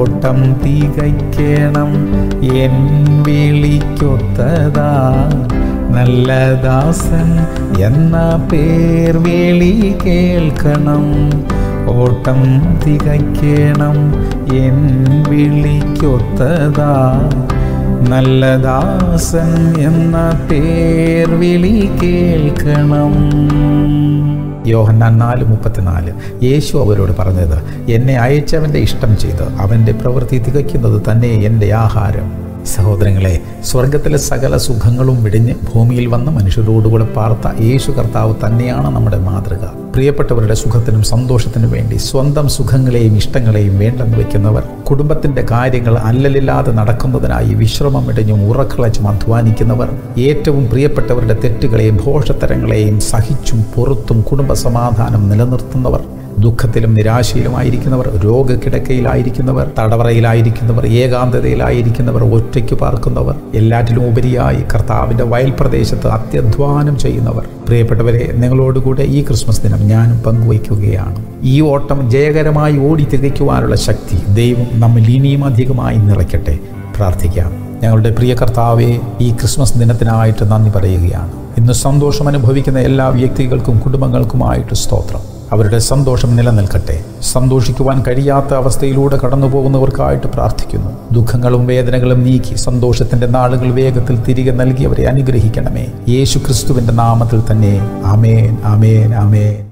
ഓട്ടം തികയ്ക്കണം എൻ വിളിക്കൊത്തതാ നല്ല ദാസൻ എന്ന പേർ വിളി കേൾക്കണം ഓട്ടം തികയ്ക്കണം എൻ വിളിക്കൊത്തതാ നല്ല ദാസൻ എന്ന പേർ വിളി കേൾക്കണം യോഹന്നാൻ നാല് മുപ്പത്തിനാല് യേശു അവരോട് പറഞ്ഞത് എന്നെ അയച്ചവൻ്റെ ഇഷ്ടം ചെയ്ത് അവൻ്റെ പ്രവൃത്തി തികയ്ക്കുന്നത് തന്നെ എൻ്റെ ആഹാരം സഹോദരങ്ങളെ സ്വർഗത്തിലെ സകല സുഖങ്ങളും വിടിഞ്ഞ് ഭൂമിയിൽ വന്ന മനുഷ്യരോടുകൂടെ പാർത്ത യേശു കർത്താവ് തന്നെയാണ് നമ്മുടെ മാതൃക പ്രിയപ്പെട്ടവരുടെ സുഖത്തിനും സന്തോഷത്തിനും വേണ്ടി സ്വന്തം സുഖങ്ങളെയും ഇഷ്ടങ്ങളെയും വേണ്ടെന്ന് വയ്ക്കുന്നവർ കുടുംബത്തിന്റെ കാര്യങ്ങൾ അല്ലലില്ലാതെ നടക്കുന്നതിനായി വിശ്രമം ഇടഞ്ഞും ഉറക്കളച്ചും അധ്വാനിക്കുന്നവർ ഏറ്റവും പ്രിയപ്പെട്ടവരുടെ തെറ്റുകളെയും ഭോഷത്തരങ്ങളെയും സഹിച്ചും പുറത്തും കുടുംബ സമാധാനം നിലനിർത്തുന്നവർ ദുഃഖത്തിലും നിരാശയിലുമായിരിക്കുന്നവർ രോഗക്കിടക്കയിലായിരിക്കുന്നവർ തടവറയിലായിരിക്കുന്നവർ ഏകാന്തതയിലായിരിക്കുന്നവർ ഒറ്റയ്ക്ക് പാർക്കുന്നവർ എല്ലാറ്റിലും ഉപരിയായി കർത്താവിൻ്റെ വയൽ പ്രദേശത്ത് അത്യധ്വാനം ചെയ്യുന്നവർ പ്രിയപ്പെട്ടവരെ നിങ്ങളോടുകൂടെ ഈ ക്രിസ്മസ് ദിനം ഞാനും പങ്കുവയ്ക്കുകയാണ് ഈ ഓട്ടം ജയകരമായി ഓടി തികയ്ക്കുവാനുള്ള ശക്തി ദൈവം നമ്മിൽ ഇനിയും അധികമായി നിറയ്ക്കട്ടെ പ്രാർത്ഥിക്കാം ഞങ്ങളുടെ പ്രിയ കർത്താവെ ഈ ക്രിസ്മസ് ദിനത്തിനായിട്ട് നന്ദി പറയുകയാണ് ഇന്ന് സന്തോഷം അനുഭവിക്കുന്ന എല്ലാ വ്യക്തികൾക്കും കുടുംബങ്ങൾക്കുമായിട്ട് സ്തോത്രം അവരുടെ സന്തോഷം നിലനിൽക്കട്ടെ സന്തോഷിക്കുവാൻ കഴിയാത്ത അവസ്ഥയിലൂടെ കടന്നു പോകുന്നവർക്കായിട്ട് പ്രാർത്ഥിക്കുന്നു ദുഃഖങ്ങളും വേദനകളും നീക്കി സന്തോഷത്തിന്റെ നാളുകൾ വേഗത്തിൽ തിരികെ നൽകി അവരെ അനുഗ്രഹിക്കണമേ യേശു ക്രിസ്തുവിന്റെ നാമത്തിൽ തന്നെ അമേൻ അമേൻ അമേൻ